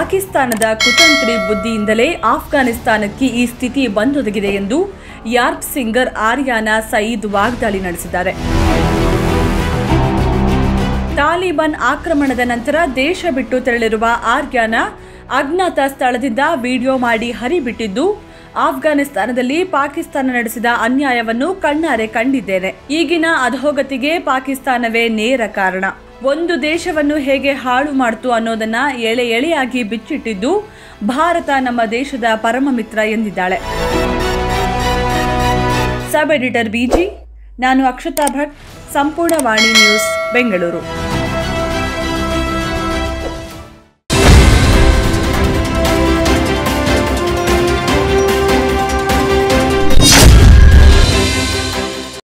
ಪಾಕಿಸ್ತಾನದ ಕುತಂತ್ರಿ ಬುದ್ಧಿಯಿಂದಲೇ ಆಫ್ಘಾನಿಸ್ತಾನಕ್ಕೆ ಈ ಸ್ಥಿತಿ ಬಂದೊದಗಿದೆ ಎಂದು ಯಾರ್ಪ್ ಸಿಂಗರ್ ಆರ್ಯಾನ ಸಯೀದ್ ವಾಗ್ದಾಳಿ ನಡೆಸಿದ್ದಾರೆ ತಾಲಿಬಾನ್ ಆಕ್ರಮಣದ ನಂತರ ದೇಶ ಬಿಟ್ಟು ತೆರಳಿರುವ ಆರ್ಯಾನ ಅಜ್ಞಾತ ಸ್ಥಳದಿಂದ ವಿಡಿಯೋ ಮಾಡಿ ಹರಿಬಿಟ್ಟಿದ್ದು ಆಫ್ಘಾನಿಸ್ತಾನದಲ್ಲಿ ಪಾಕಿಸ್ತಾನ ನಡೆಸಿದ ಅನ್ಯಾಯವನ್ನು ಕಣ್ಣಾರೆ ಕಂಡಿದ್ದೇನೆ ಈಗಿನ ಅಧೋಗತಿಗೆ ಪಾಕಿಸ್ತಾನವೇ ನೇರ ಕಾರಣ ಒಂದು ದೇಶವನ್ನು ಹೇಗೆ ಹಾಳು ಮಾಡ್ತು ಅನ್ನೋದನ್ನ ಎಳೆ ಎಳೆಯಾಗಿ ಬಿಚ್ಚಿಟ್ಟಿದ್ದು ಭಾರತ ನಮ್ಮ ದೇಶದ ಪರಮ ಮಿತ್ರ ಎಂದಿದ್ದಾಳೆ ಸಬ್ ಎಡಿಟರ್ ಬಿಜಿ ನಾನು ಅಕ್ಷತಾ ಭಟ್ ಸಂಪೂರ್ಣ ವಾಣಿ ನ್ಯೂಸ್ ಬೆಂಗಳೂರು